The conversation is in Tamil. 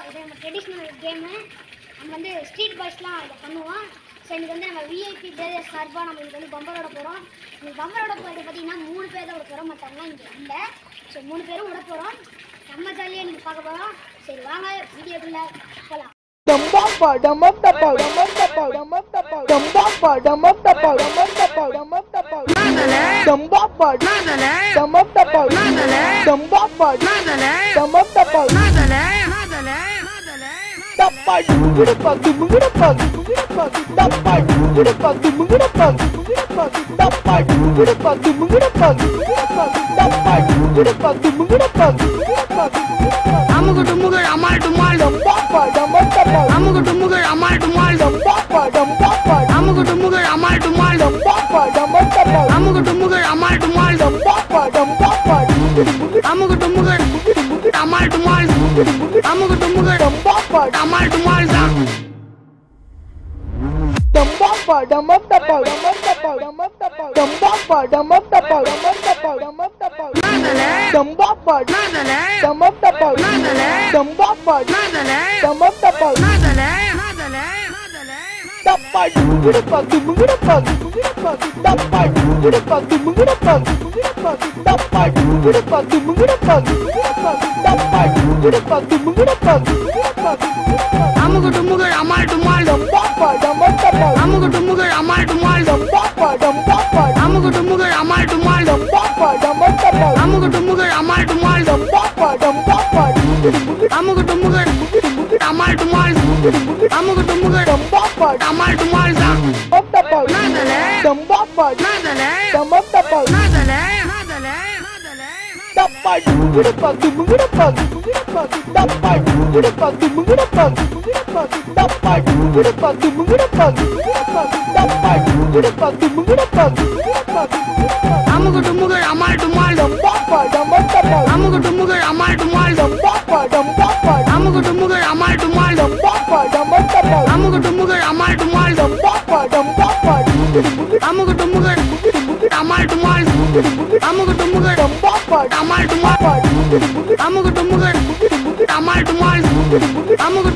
இது நம்ம ட்ரெடிஷ்னல் கேமு நம்ம வந்து ஸ்ட்ரீட் பாய்ஸ்லாம் இதை பண்ணுவோம் ஸோ இன்னைக்கு வந்து நம்ம விஐபி பேர் சார்பாக நம்ம இதுக்கு வந்து பம்பரோட போகிறோம் இந்த பம்பரோட போகிறது பார்த்தீங்கன்னா மூணு பேர் தான் விட போகிறோம் மற்றவங்களாம் இங்கே இல்லை ஸோ மூணு பேரும் விட போகிறோம் செம்ம ஜாலியாக நீங்கள் பார்க்க போகிறோம் சரி வாங்க வீடியோக்குள்ளே போகலாம் Dambapa, damantapa, damantapa, damantapa, dambapa, damantapa, damantapa, damantapa, dambapa, damantapa, dambapa, damantapa, Tappa, dumugudapa, dumugudapa, dumugudapa, tappa, dumugudapa, dumugudapa, dumugudapa, tappa, dumugudapa, dumugudapa, dumugudapa, tappa, dumugudapa, dumugudapa, dumugudapa, அமுகு டுமுகள் அமால் டுமால் dambapa, damantapa, அமுகு டுமுகள் அமால் டுமால் dambapa, dambapa, அமுகு டுமுகள் அமால் டுமால் dambapa, damantapa, அமுகு டுமுகள் அமால் டுமால் dambapa, dambapa, dumugudapa, அமுகு டுமுகள் அமால் டுமால் அமுகு டுமுகள் dambapa, அமால் டுமால் தான் dambapa, damantapa, damantapa, damantapa, dambapa, damantapa, damantapa, damantapa, நாதலே dambapa, நாதலே damantapa, நாதலே dambapa, நாதலே damantapa, நாதலே நாதலே நாதலே tappa, dumugudapa, dumugudapa, dumugudapa, tappa, dumugudapa, dumugudapa, dumugudapa, tappa, dumugudapa, dumugudapa, dumugudapa, tappa, dumugudapa, dumugudapa, dumugudapa, அமுகு டுமுகள் அமால் டுமால் dambapa, damantapa, அமுகு டுமுகள் அமால் டுமால் dambapa, dambapa, அமுகு டுமுகள் அமால் டுமால் dambapa, damantapa, அமுகு டுமுகள் அமால் டுமால் dambapa, dambapa, அமுகு டுமுகள் அமால் டுமால் அமுகு டுமுகள் dambapa, அமால் டுமால் தான் damantapa, நாதலே dambapa, நாதலே damantapa, நாதலே நாதலே நாதலே tappa, dumugudapa, dumugudapa, dumugudapa, tappa, dumugudapa, dumugudapa, dumugudapa, tappa, dumugudapa, dumugudapa, dumugudapa, tappa, dumugudapa, dumugudapa, dumugudapa, அமுகு டுமுகள் அமால் டுமால் dambapa, damantapa, அமுகு டுமுகள் அமால் டுமால் dambapa, dambapa, அமுகு டுமுகள் அமால் டுமால் dambapa, damantapa, அமுகு டுமுகள் அமால் டுமால் dambapa, dambapa, அமுகு டுமுகள் அமால் டுமால் அமுகு டுமுகள் dambapa, அமால் டுமால் அமுகு டுமுகள் அமால் டுமால் அமுகு